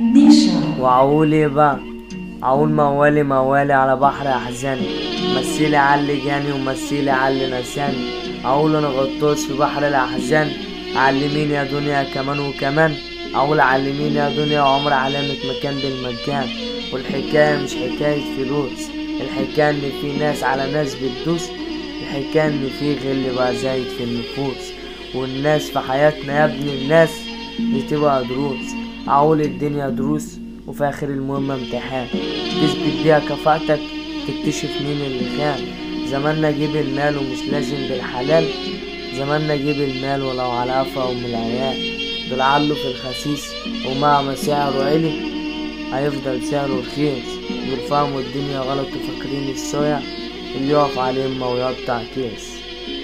نيشا وعقول ايه بقى عقول موالي موالي على بحر احزاني مثيلي علي جاني ومثيلي علي نساني اقول انا غطاس في بحر الاحزان علمين يا دنيا كمان وكمان اقول علمين يا دنيا عمر علامة مكان بالمكان والحكاية مش حكاية فلوس الحكاية ان في ناس على ناس بتدوس الحكاية ان في غل بقى زايد في النفوس والناس في حياتنا يا ابن الناس بتبقى دروس اقول الدنيا دروس وفي اخر المهمة امتحان تثبت بيها كفاءتك تكتشف مين اللي خان زماننا جيب المال ومش لازم بالحلال زماننا جيب المال ولو على قفا أم العيال دول عله في الخسيس ومهما سعره عالي هيفضل سعره رخيص دول فهموا الدنيا غلط وفاكرين الصويا اللي يقف عليه ما ويقطع كيس